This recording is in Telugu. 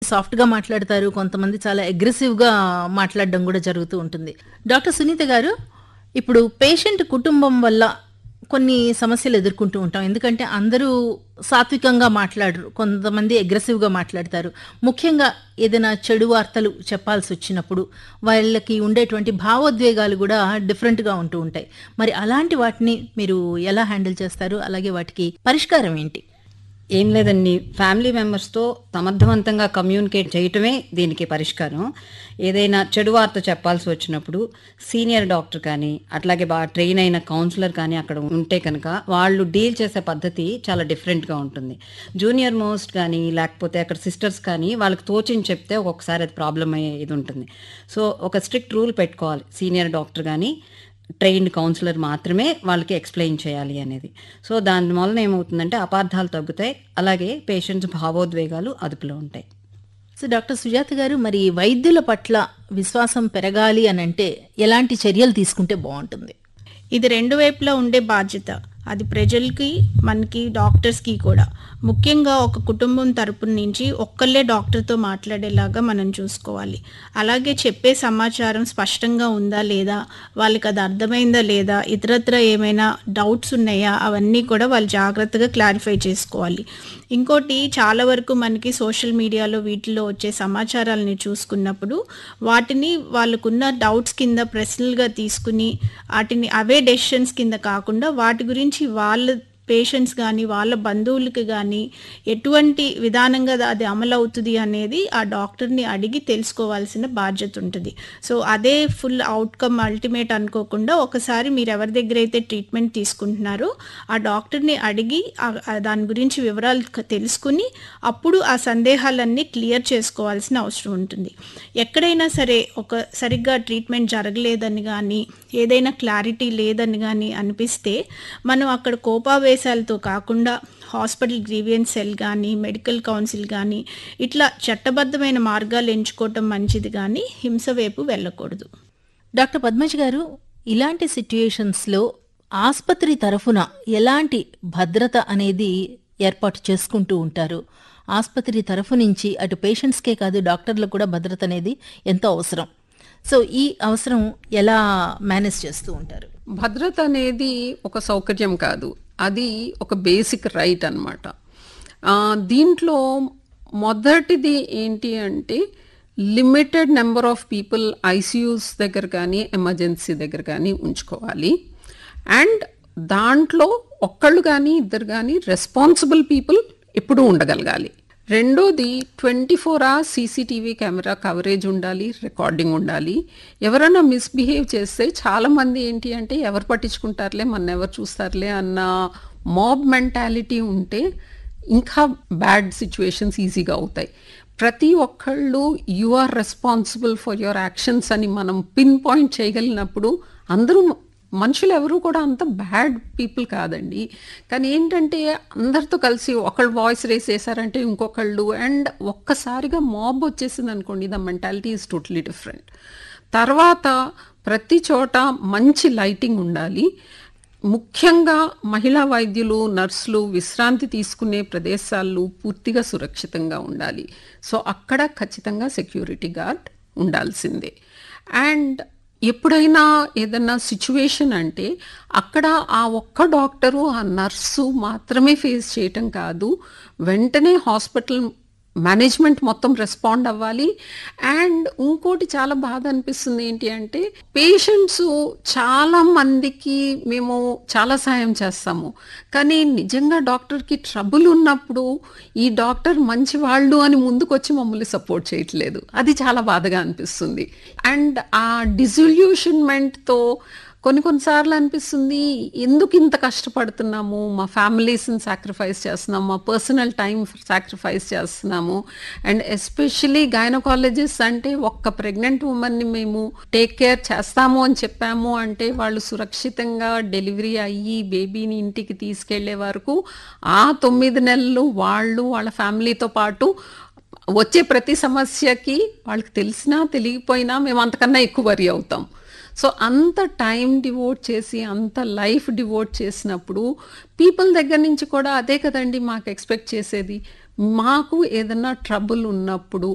సాఫ్ట్గా మాట్లాడతారు కొంతమంది చాలా అగ్రెసివ్గా మాట్లాడడం కూడా జరుగుతూ ఉంటుంది డాక్టర్ సునీత గారు ఇప్పుడు పేషెంట్ కుటుంబం వల్ల కొన్ని సమస్యలు ఎదుర్కొంటూ ఉంటాం ఎందుకంటే అందరూ సాత్వికంగా మాట్లాడరు కొంతమంది అగ్రెసివ్గా మాట్లాడతారు ముఖ్యంగా ఏదైనా చెడు వార్తలు చెప్పాల్సి వచ్చినప్పుడు వాళ్ళకి ఉండేటువంటి భావోద్వేగాలు కూడా డిఫరెంట్గా ఉంటూ ఉంటాయి మరి అలాంటి వాటిని మీరు ఎలా హ్యాండిల్ చేస్తారు అలాగే వాటికి పరిష్కారం ఏంటి ఏం లేదండి ఫ్యామిలీ మెంబర్స్తో సమర్థవంతంగా కమ్యూనికేట్ చేయటమే దీనికి పరిష్కారం ఏదైనా చెడు వార్త చెప్పాల్సి వచ్చినప్పుడు సీనియర్ డాక్టర్ కానీ అట్లాగే బాగా ట్రైన్ అయిన కౌన్సిలర్ కానీ అక్కడ ఉంటే కనుక వాళ్ళు డీల్ చేసే పద్ధతి చాలా డిఫరెంట్గా ఉంటుంది జూనియర్ మోస్ట్ కానీ లేకపోతే అక్కడ సిస్టర్స్ కానీ వాళ్ళకి తోచింది చెప్తే ఒక్కొక్కసారి అది ప్రాబ్లం అయ్యే ఇది ఉంటుంది సో ఒక స్ట్రిక్ట్ రూల్ పెట్టుకోవాలి సీనియర్ డాక్టర్ కానీ ట్రైన్డ్ కౌన్సిలర్ మాత్రమే వాళ్ళకి ఎక్స్ప్లెయిన్ చేయాలి అనేది సో దాని వలన ఏమవుతుందంటే అపార్థాలు తగ్గుతాయి అలాగే పేషెంట్స్ భావోద్వేగాలు అదుపులో ఉంటాయి సో డాక్టర్ సుజాత గారు మరి వైద్యుల పట్ల విశ్వాసం పెరగాలి అని అంటే ఎలాంటి చర్యలు తీసుకుంటే బాగుంటుంది ఇది రెండు వైపులా ఉండే బాధ్యత అది ప్రజలకి మనకి డాక్టర్స్కి కూడా ముఖ్యంగా ఒక కుటుంబం తరపు నుంచి ఒక్కళ్ళే డాక్టర్తో మాట్లాడేలాగా మనం చూసుకోవాలి అలాగే చెప్పే సమాచారం స్పష్టంగా ఉందా లేదా వాళ్ళకి అది అర్థమైందా లేదా ఇతరత్ర ఏమైనా డౌట్స్ ఉన్నాయా అవన్నీ కూడా వాళ్ళు జాగ్రత్తగా క్లారిఫై చేసుకోవాలి ఇంకోటి చాలా వరకు మనకి సోషల్ మీడియాలో వీటిలో వచ్చే సమాచారాలని చూసుకున్నప్పుడు వాటిని వాళ్ళకున్న డౌట్స్ కింద ప్రశ్నలుగా తీసుకుని వాటిని అవే డెసిషన్స్ కింద కాకుండా వాటి గురించి వాళ్ళ పేషెంట్స్ కానీ వాళ్ళ బంధువులకి కానీ ఎటువంటి విధానంగా అది అమలు అవుతుంది అనేది ఆ డాక్టర్ని అడిగి తెలుసుకోవాల్సిన బాధ్యత ఉంటుంది సో అదే ఫుల్ అవుట్కమ్ అల్టిమేట్ అనుకోకుండా ఒకసారి మీరు ఎవరి దగ్గర అయితే ట్రీట్మెంట్ తీసుకుంటున్నారో ఆ డాక్టర్ని అడిగి ఆ- ఆ దాని గురించి వివరాలు క- తెలుసుకుని అప్పుడు ఆ సందేహాలన్నీ క్లియర్ చేసుకోవాల్సిన అవసరం ఉంటుంది ఎక్కడైనా సరే ఒక సరిగ్గా ట్రీట్మెంట్ జరగలేదని కానీ ఏదైనా క్లారిటీ లేదని కానీ అనిపిస్తే మనం అక్కడ కోపావేశాలతో కాకుండా హాస్పిటల్ గ్రీవియన్స్ సెల్ కానీ మెడికల్ కౌన్సిల్ కానీ ఇట్లా చట్టబద్ధమైన మార్గాలు ఎంచుకోవటం మంచిది కానీ హింస వైపు వెళ్ళకూడదు డాక్టర్ పద్మజ్ గారు ఇలాంటి సిట్యుయేషన్స్లో ఆసుపత్రి తరఫున ఎలాంటి భద్రత అనేది ఏర్పాటు చేసుకుంటూ ఉంటారు ఆసుపత్రి తరఫు నుంచి అటు పేషెంట్స్కే కాదు డాక్టర్లకు కూడా భద్రత అనేది ఎంతో అవసరం సో ఈ అవసరం ఎలా మేనేజ్ చేస్తూ ఉంటారు భద్రత అనేది ఒక సౌకర్యం కాదు అది ఒక బేసిక్ రైట్ అనమాట దీంట్లో మొదటిది ఏంటి అంటే limited number of people ICUs దగ్గర కానీ ఎమర్జెన్సీ దగ్గర కానీ ఉంచుకోవాలి అండ్ దాంట్లో ఒక్కళ్ళు కానీ ఇద్దరు కానీ రెస్పాన్సిబుల్ పీపుల్ ఎప్పుడూ ఉండగలగాలి రెండోది twenty four hours CCTV camera coverage ఉండాలి రికార్డింగ్ ఉండాలి ఎవరైనా మిస్బిహేవ్ చేస్తే చాలామంది ఏంటి అంటే ఎవరు పట్టించుకుంటారులే మన ఎవరు చూస్తారులే అన్న మాబ్ మెంటాలిటీ ఉంటే ఇంకా బ్యాడ్ సిచ్యువేషన్స్ ఈజీగా అవుతాయి ప్రతి ఒక్కళ్ళు you are responsible for your actions అని మనం పిన్ పాయింట్ చేయగలిగినప్పుడు అందరూ మనుషులు ఎవరు కూడా అంత బ్యాడ్ పీపుల్ కాదండి కానీ ఏంటంటే అందరితో కలిసి ఒకళ్ళు వాయిస్ రేస్ చేశారంటే ఇంకొకళ్ళు అండ్ ఒక్కసారిగా మాబ్ వచ్చేసింది అనుకోండి the mentality is totally different తర్వాత ప్రతి చోట మంచి లైటింగ్ ఉండాలి ముఖ్యంగా మహిళా వైద్యులు నర్సులు విశ్రాంతి తీసుకునే ప్రదేశాలు పూర్తిగా సురక్షితంగా ఉండాలి సో అక్కడ ఖచ్చితంగా సెక్యూరిటీ గార్డ్ ఉండాల్సిందే అండ్ ఎప్పుడైనా ఏదన్నా సిచ్యువేషన్ అంటే అక్కడ ఆ ఒక్క డాక్టరు ఆ నర్సు మాత్రమే ఫేస్ చేయటం కాదు వెంటనే హాస్పిటల్ మేనేజ్మెంట్ మొత్తం రెస్పాండ్ అవ్వాలి అండ్ ఇంకోటి చాలా బాధ అనిపిస్తుంది ఏంటి అంటే పేషెంట్స్ చాలా మందికి మేము చాలా సాయం చేస్తాము కానీ నిజంగా డాక్టర్కి ట్రబుల్ ఉన్నప్పుడు ఈ డాక్టర్ మంచి వాళ్ళు అని ముందుకొచ్చి మమ్మల్ని సపోర్ట్ చేయట్లేదు అది చాలా బాధగా అనిపిస్తుంది అండ్ ఆ డిజల్యూషన్మెంట్తో కొన్ని కొన్నిసార్లు అనిపిస్తుంది ఎందుకు ఇంత కష్టపడుతున్నాము మా ఫ్యామిలీస్ని సాక్రిఫైస్ చేస్తున్నాము మా పర్సనల్ టైం సాక్రిఫైస్ చేస్తున్నాము అండ్ ఎస్పెషలీ గైనకాలజిస్ట్ అంటే ఒక్క ప్రెగ్నెంట్ ఉమెన్ని మేము టేక్ కేర్ చేస్తాము అని చెప్పాము అంటే వాళ్ళు సురక్షితంగా డెలివరీ అయ్యి బేబీని ఇంటికి తీసుకెళ్లే వరకు ఆ తొమ్మిది నెలలు వాళ్ళు వాళ్ళ ఫ్యామిలీతో పాటు వచ్చే ప్రతి సమస్యకి వాళ్ళకి తెలిసినా తెలియకపోయినా మేము అంతకన్నా ఎక్కువ వరి అవుతాం సో అంత టైం డివోట్ చేసి అంత లైఫ్ డివోట్ చేసినప్పుడు పీపుల్ దగ్గర నుంచి కూడా అదే కదండి మాకు ఎక్స్పెక్ట్ చేసేది మాకు ఏదన్నా ట్రబుల్ ఉన్నప్పుడు